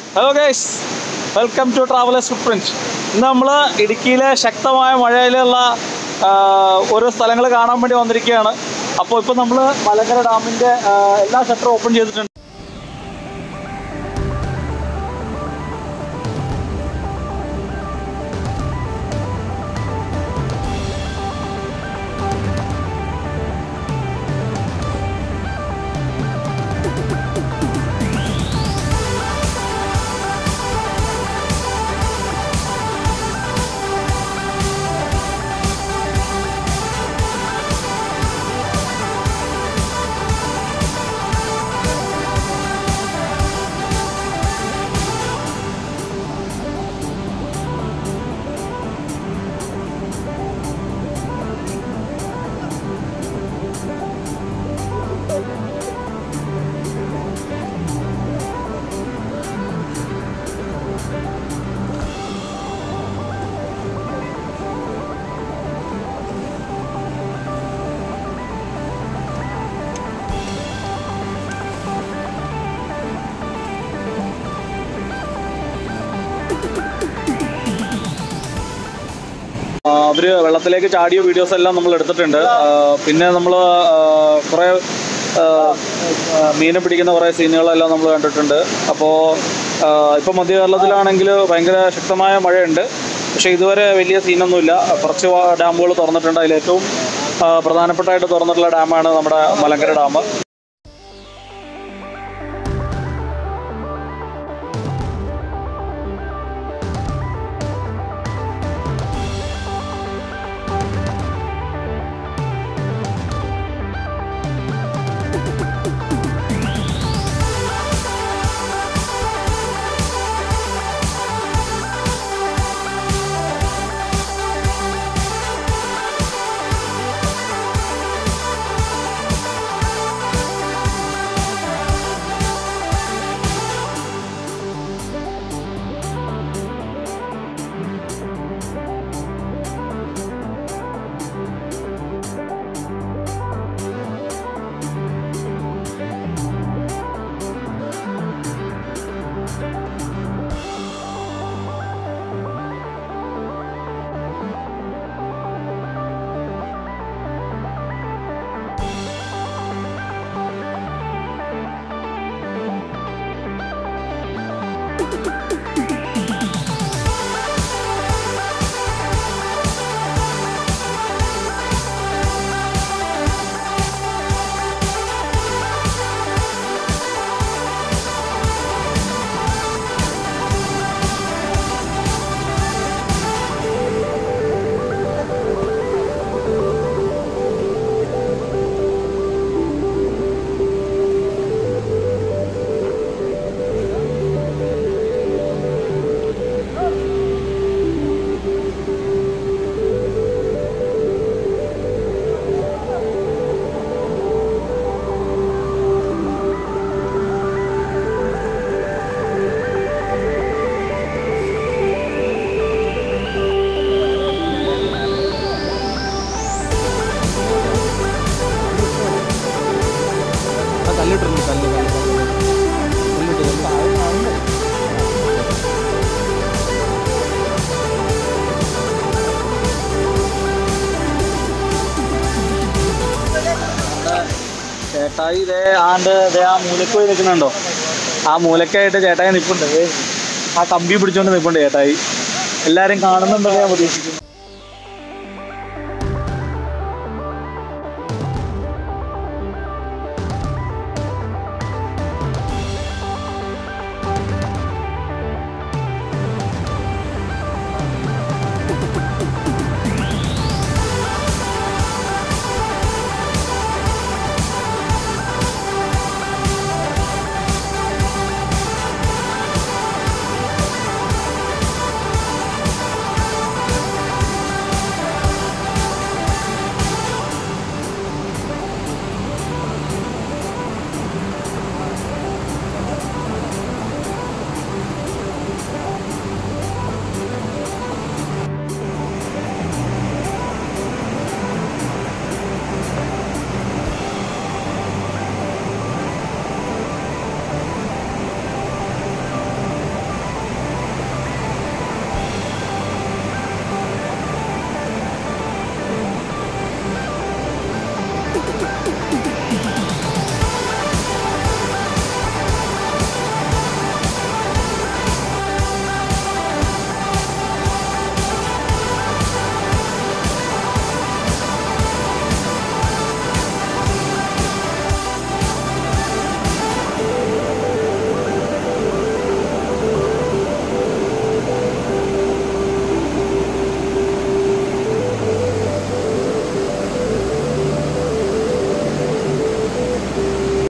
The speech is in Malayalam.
hello guys welcome to travellers footprint ഇന്ന് നമ്മൾ ഇടുക്കിയിലെ ശക്തമായ മഴയിലുള്ള ആ, ഓരോ സ്ഥലങ്ങൾ കാണാൻ വേണ്ടി വന്നിരിക്കുകയാണ് അപ്പോൾ ഇപ്പോൾ നമ്മൾ മലങ്കര ഡാമിൻ്റെ എല്ലാ ഷട്ടറും ഓപ്പൺ ചെയ്തിട്ടുണ്ട് അവർ വെള്ളത്തിലേക്ക് ചാടിയ വീഡിയോസ് എല്ലാം നമ്മൾ എടുത്തിട്ടുണ്ട് ആ, പിന്നെ നമ്മൾ കുറേ ആ, ആ, മീനെ പിടിക്കുന്ന കുറേ സീനുകളെല്ലാം നമ്മൾ കണ്ടിട്ടുണ്ട് അപ്പോൾ ഇപ്പോൾ മധ്യ കേരളത്തിലാണെങ്കിൽ ഭയങ്കര ശക്തമായ മഴയുണ്ട് പക്ഷേ ഇതുവരെ വലിയ സീനൊന്നുമില്ല കുറച്ച് ഡാമുകൾ തുറന്നിട്ടുണ്ട് അതിൽ ഏറ്റവും ആ, പ്രധാനപ്പെട്ടായിട്ട് തുറന്നിട്ടുള്ള ഡാമാണ് നമ്മുടെ മലങ്കര ഡാം കല്ലിട്ടിരുന്നു കല്ല് കല്ല് കല്ലിട്ട് ചേട്ടായി ഇതേ ആണ്ട് ഇതേ ആ മൂലക്ക് പോയി നിൽക്കുന്നുണ്ടോ ആ മൂലക്കായിട്ട് ചേട്ടായി നിൽപ്പുണ്ട് ദേ ആ കമ്പി പിടിച്ചോണ്ട് നിൽപ്പുണ്ട് ചേട്ടായി എല്ലാരും കാണുന്നുണ്ടെന്ന് ഞാൻ പ്രതീക്ഷിക്കുന്നു